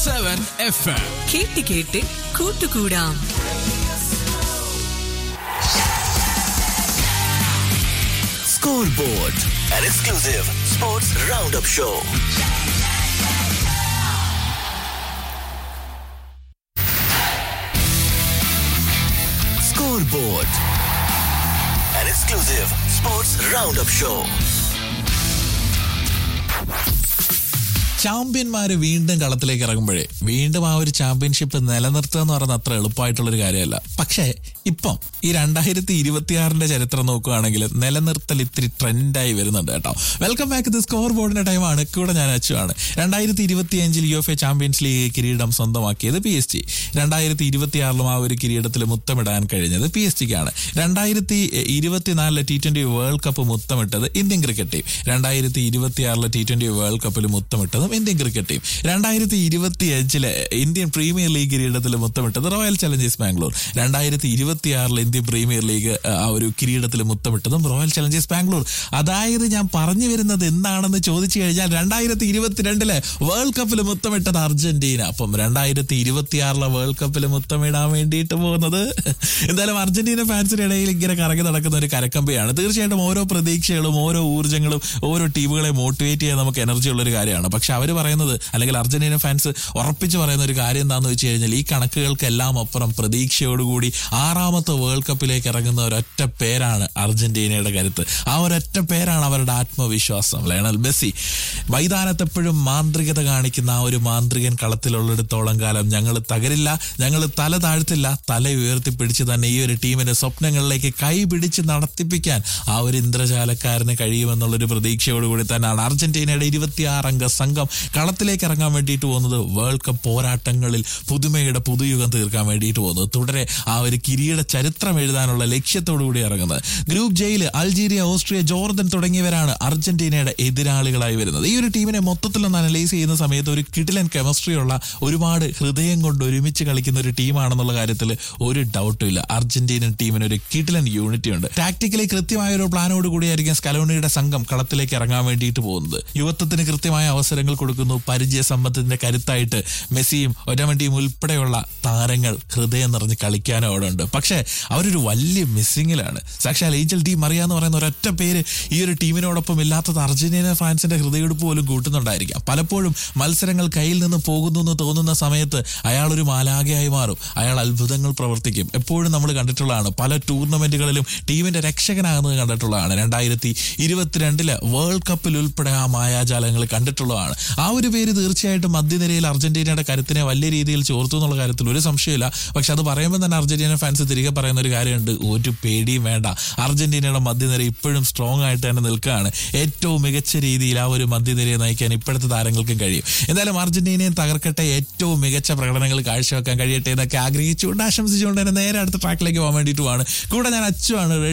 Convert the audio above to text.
Seven F M കേട്ട് കേട്ട് കൂട്ടുകൂടാം Scoreboard, an exclusive sports roundup show. Scoreboard, an exclusive sports roundup show. ചാമ്പ്യന്മാര് വീണ്ടും കളത്തിലേക്ക് ഇറങ്ങുമ്പോഴേ വീണ്ടും ആ ഒരു ചാമ്പ്യൻഷിപ്പ് നിലനിർത്തുക എന്ന് പറയുന്നത് അത്ര എളുപ്പമായിട്ടുള്ളൊരു കാര്യമല്ല പക്ഷേ ഇപ്പം ഈ രണ്ടായിരത്തി ഇരുപത്തിയാറിന്റെ ചരിത്രം നോക്കുകയാണെങ്കിൽ നിലനിർത്തൽ ഇത്തിരി ട്രെൻഡായി വരുന്നുണ്ട് കേട്ടോ വെൽക്കം ബാക്ക് ദി സ്കോർ ബോർഡിന്റെ ടൈമാണ് കൂടെ ഞാൻ അച്ചുവാണ് രണ്ടായിരത്തി ഇരുപത്തി അഞ്ചിൽ U F A champions league കിരീടം സ്വന്തമാക്കിയത് പി എസ് ജി രണ്ടായിരത്തി ഇരുപത്തിയാറിലും ആ ഒരു കിരീടത്തിൽ മുത്തമിടാൻ കഴിഞ്ഞത് പി എസ് ജിക്കാണ് രണ്ടായിരത്തി ഇരുപത്തിനാലിലെ ടി ട്വന്റി വേൾഡ് കപ്പ് മുത്തമിട്ടത് ഇന്ത്യൻ ക്രിക്കറ്റ് ടീം രണ്ടായിരത്തി ഇരുപത്തിയാറിലെ ടി ട്വന്റി വേൾഡ് കപ്പിൽ മുത്തമിട്ടതും ഇന്ത്യൻ ക്രിക്കറ്റ് ടീം രണ്ടായിരത്തി ഇരുപത്തി അഞ്ചിലെ ഇന്ത്യൻ പ്രീമിയർ ലീഗ് കിരീടത്തിൽ മുത്തമിട്ടത് റോയൽ ചലഞ്ചേഴ്സ് ബാംഗ്ലൂർ രണ്ടായിരത്തി ഇരുപത്തിയാറിൽ ഇന്ത്യൻ പ്രീമിയർ ലീഗ് ആ, ഒരു കിരീടത്തിൽ മുത്തമിട്ടതും റോയൽ ചലഞ്ചേഴ്സ് ബാംഗ്ലൂർ അതായത് ഞാൻ പറഞ്ഞു വരുന്നത് എന്താണെന്ന് ചോദിച്ചു കഴിഞ്ഞാൽ രണ്ടായിരത്തി ഇരുപത്തിരണ്ടിലെ വേൾഡ് കപ്പിൽ മുത്തമിട്ടത് അർജന്റീന അപ്പം രണ്ടായിരത്തി ഇരുപത്തിയാറിലെ വേൾഡ് കപ്പിൽ മുത്തമിടാൻ വേണ്ടിയിട്ട് പോകുന്നത് എന്തായാലും അർജന്റീന ഫാൻസിന്റെ ഇടയിൽ ഇങ്ങനെ കറങ്ങി നടക്കുന്ന ഒരു കരക്കമ്പയാണ് തീർച്ചയായിട്ടും ഓരോ പ്രതീക്ഷകളും ഓരോ ഊർജ്ജങ്ങളും ഓരോ ടീമുകളെ മോട്ടിവേറ്റ് ചെയ്യാൻ നമുക്ക് എനർജി ഉള്ള ഒരു കാര്യമാണ് പക്ഷെ അവർ പറയുന്നത് അല്ലെങ്കിൽ അർജന്റീന ഫാൻസ് ഉറപ്പിച്ച് പറയുന്ന ഒരു കാര്യം എന്താണെന്ന് വെച്ച് കഴിഞ്ഞാൽ ഈ കണക്കുകൾക്കെല്ലാം അപ്പുറം പ്രതീക്ഷയോടുകൂടി ആറാമത്തെ വേൾഡ് കപ്പിലേക്ക് ഇറങ്ങുന്ന ഒരൊറ്റ പേരാണ് അർജന്റീനയുടെ കരുത്ത് ആ ഒരൊറ്റ പേരാണ് അവരുടെ ആത്മവിശ്വാസം ലയണൽ മെസ്സി മൈതാനത്തെപ്പോഴും മാന്ത്രികത കാണിക്കുന്ന ആ ഒരു മാന്ത്രികൻ കളത്തിലുള്ളിടത്തോളം കാലം ഞങ്ങൾ തകരില്ല ഞങ്ങൾ തല താഴ്ത്തില്ല തല ഉയർത്തിപ്പിടിച്ച് തന്നെ ഈ ഒരു ടീമിന്റെ സ്വപ്നങ്ങളിലേക്ക് കൈ പിടിച്ച് നടത്തിപ്പിക്കാൻ ആ ഒരു ഇന്ദ്രജാലക്കാരന് കഴിയുമെന്നുള്ളൊരു പ്രതീക്ഷയോടുകൂടി തന്നെയാണ് അർജന്റീനയുടെ ഇരുപത്തിയാറംഗ സംഘം കളത്തിലേക്ക് ഇറങ്ങാൻ വേണ്ടിയിട്ട് പോകുന്നത് വേൾഡ് കപ്പ് പോരാട്ടങ്ങളിൽ പുതുമയുടെ പുതുയുഗം തീർക്കാൻ വേണ്ടിയിട്ട് പോകുന്നത് തുടരെ ആ ഒരു കിരീട ചരിത്രം എഴുതാനുള്ള ലക്ഷ്യത്തോടു കൂടി ഇറങ്ങുന്നത് ഗ്രൂപ്പ് ജയില് അൾജീരിയ ഓസ്ട്രിയ ജോർദൻ തുടങ്ങിയവരാണ് അർജന്റീനയുടെ എതിരാളികളായി വരുന്നത് ഈ ഒരു ടീമിനെ മൊത്തത്തിൽ ഒന്ന് അനലൈസ് ചെയ്യുന്ന സമയത്ത് ഒരു കിടിലൻ കെമിസ്ട്രി ഉള്ള ഒരുപാട് ഹൃദയം കൊണ്ട് ഒരുമിച്ച് കളിക്കുന്ന ഒരു ടീമാണെന്നുള്ള കാര്യത്തിൽ ഒരു ഡൗട്ടും ഇല്ല അർജന്റീനൻ ടീമിന് ഒരു കിടിലൻ യൂണിറ്റി ഉണ്ട് ടാക്ടിക്കലി കൃത്യമായ ഒരു പ്ലാനോട് കൂടിയായിരിക്കും സ്കലോണിയുടെ സംഘം കളത്തിലേക്ക് ഇറങ്ങാൻ വേണ്ടിയിട്ട് പോകുന്നത് യുവത്വത്തിന് കൃത്യമായ അവസരങ്ങൾ കൊടുക്കുന്നു പരിചയ സമ്പത്തിന്റെ കരുത്തായിട്ട് മെസ്സിയും ഒറ്റമണ്ടിയും ഉൾപ്പെടെയുള്ള താരങ്ങൾ ഹൃദയം നിറഞ്ഞ് കളിക്കാനും അവിടെ ഉണ്ട് പക്ഷേ അവരൊരു വലിയ മിസ്സിങ്ങിലാണ് സാക്ഷാൽ ഏഞ്ചൽ ടീം അറിയാന്ന് പറയുന്ന ഒരൊറ്റ പേര് ഈ ഒരു ടീമിനോടൊപ്പം ഇല്ലാത്തത് അർജന്റീന ഫാൻസിന്റെ ഹൃദയമെടുപ്പ് പോലും കൂട്ടുന്നുണ്ടായിരിക്കാം പലപ്പോഴും മത്സരങ്ങൾ കയ്യിൽ നിന്ന് പോകുന്നു എന്ന് തോന്നുന്ന സമയത്ത് അയാൾ ഒരു മാലാകയായി മാറും അയാൾ അത്ഭുതങ്ങൾ പ്രവർത്തിക്കും എപ്പോഴും നമ്മൾ കണ്ടിട്ടുള്ളതാണ് പല ടൂർണമെന്റുകളിലും ടീമിന്റെ രക്ഷകനാകുന്നത് കണ്ടിട്ടുള്ളതാണ് രണ്ടായിരത്തി ഇരുപത്തിരണ്ടില് വേൾഡ് കപ്പിൽ ഉൾപ്പെടെ ആ മായാജാലങ്ങൾ കണ്ടിട്ടുള്ളതാണ് ആ ഒരു പേര് തീർച്ചയായിട്ടും മധ്യനിരയിൽ അർജന്റീനയുടെ കരുത്തിനെ വലിയ രീതിയിൽ ചോർത്തു എന്നുള്ള കാര്യത്തിൽ ഒരു സംശയമില്ല പക്ഷെ അത് പറയുമ്പോൾ തന്നെ അർജന്റീന ഫാൻസ് തിരികെ പറയുന്ന ഒരു കാര്യമുണ്ട് ഒരു പേടിയും വേണ്ട അർജന്റീനയുടെ മധ്യനിര ഇപ്പോഴും സ്ട്രോങ് ആയിട്ട് തന്നെ നിൽക്കുകയാണ് ഏറ്റവും മികച്ച രീതിയിൽ ആ ഒരു മധ്യനിരയെ നയിക്കാൻ ഇപ്പോഴത്തെ താരങ്ങൾക്കും കഴിയും എന്തായാലും അർജന്റീനയും തകർക്കട്ടെ ഏറ്റവും മികച്ച പ്രകടനങ്ങൾ കാഴ്ചവെക്കാൻ കഴിയട്ടെ എന്നൊക്കെ ആഗ്രഹിച്ചുകൊണ്ട് ആശംസിച്ചുകൊണ്ട് തന്നെ നേരെ അടുത്ത ട്രാക്കിലേക്ക് പോകാൻ വേണ്ടിയിട്ടുമാണ് കൂടെ ഞാൻ അച്ചുവാണ്